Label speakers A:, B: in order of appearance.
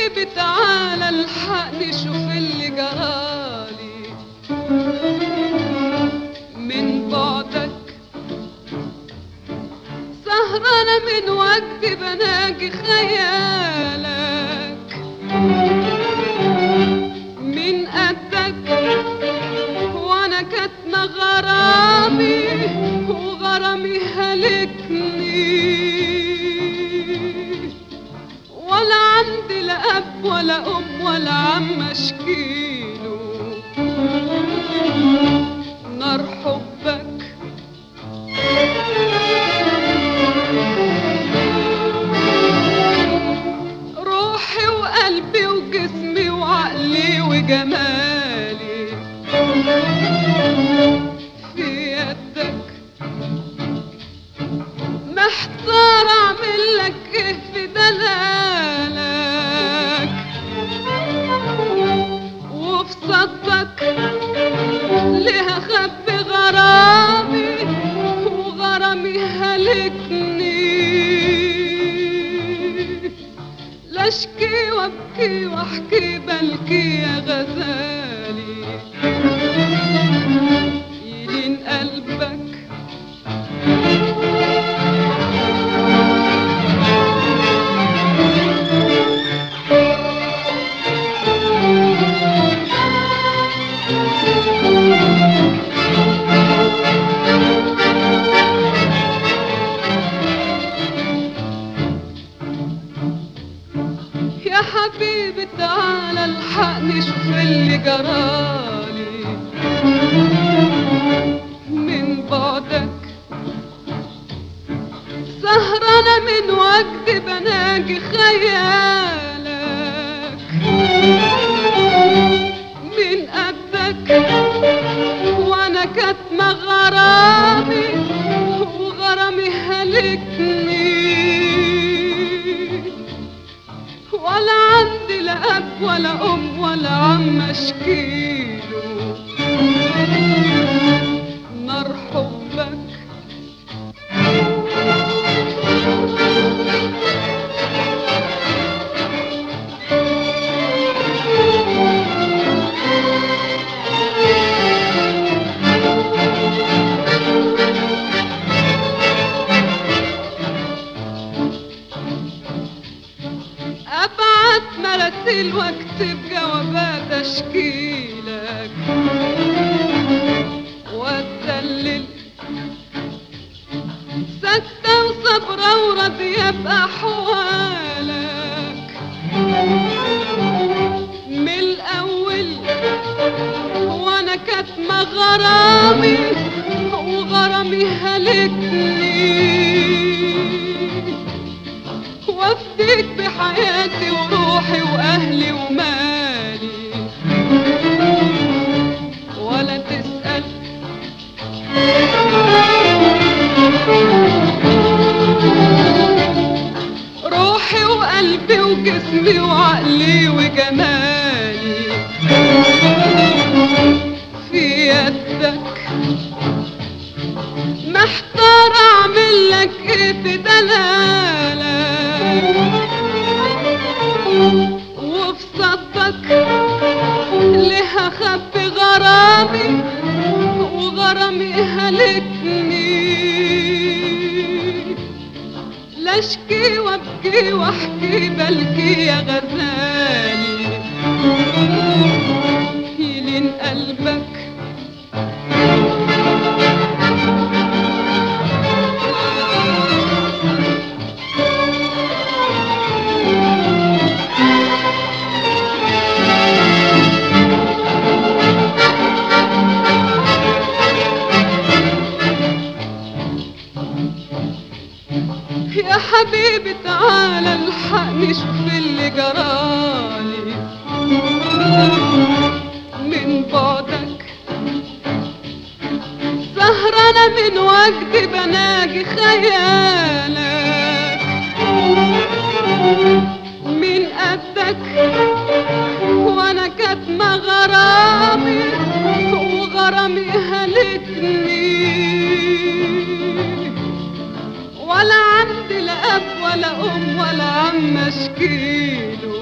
A: حبيبي تعالى الحقني شوف اللي جرالي من بعدك سهرانة من وجدي بناجي خيالك من قدك وانا كاتمة غرامي وغرامي هلكني ولا عندي لا اب ولا ام ولا عم اشكيله نار حبك روحي وقلبي وجسمي وعقلي وجمالي في يدك محتار اعمل لك ايه في دلالك وفي صدك ليه اخبي غرامي وغرامي هلكني لا اشكي وابكي واحكي بلكي يا غزالي يلين قلبك يا حبيبي تعالى الحقني شوف اللي جرالي من بعدك سهرانة من وجدي بناجي خيالك من قدك وانا كاتمة غرامي وغرامي هلكني ولا عندي لا اب ولا ام ولا عم اشكيله نار حبك ابعت مراسيل واكتب جوابات اشكيلك واتدلل ساكتة وصبرة وراضية بأحوالك من الأول وأنا كاتمة غرامي وغرامي هلكني وافديك بحياتي وروحي واهلي ومالي ولا تسأل روحي وقلبي وجسمي وعقلي وجمالي في يدك محتار اعمل لك ايه في دلالك وفي صدك ليه اخبي غرامي وغرامي هلكني لا اشكي وابكي واحكي بلكي يا غزالي يلين قلبك يا حبيبي تعالى الحقني شوف اللي جرالي من بعدك سهرانة من وجدي بناجي خيالك من قدك وانا كاتمة غرامي وغرامي هلكني ولا عندي لا اب ولا ام ولا عم اشكيله